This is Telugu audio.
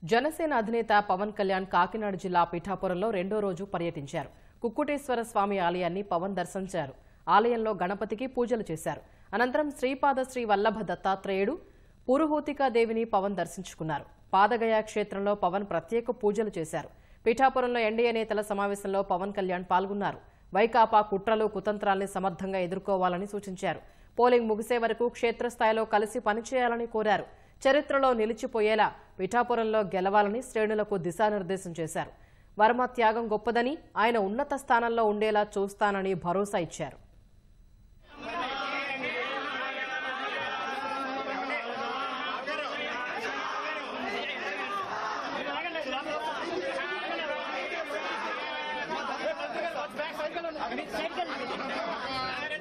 జనసేన అధినేత పవన్ కళ్యాణ్ కాకినాడ జిల్లా పిఠాపురంలో రెండో రోజు పర్యటించారు కుక్కుటేశ్వర స్వామి ఆలయాన్ని పవన్ దర్శించారు ఆలయంలో గణపతికి పూజలు చేశారు అనంతరం శ్రీపాద శ్రీ వల్లభ దత్తాత్రేయుడు పురుహూతికాదేవిని పవన్ దర్శించుకున్నారు పాదగయ క్షేత్రంలో పవన్ ప్రత్యేక పూజలు చేశారు పిఠాపురంలో ఎన్డీఏ నేతల సమావేశంలో పవన్ కళ్యాణ్ పాల్గొన్నారు వైకాపా కుట్రలు కుతంత్రాల్ని సమర్థంగా ఎదుర్కోవాలని సూచించారు పోలింగ్ ముగిసే వరకు క్షేత్రస్థాయిలో కలిసి పనిచేయాలని కోరారు చరిత్రలో నిలిచిపోయేలా పిఠాపురంలో గెలవాలని శ్రేణులకు దిశానిర్దేశం చేశారు వర్మ త్యాగం గొప్పదని ఆయన ఉన్నత స్థానంలో ఉండేలా చూస్తానని భరోసా ఇచ్చారు సైకిల్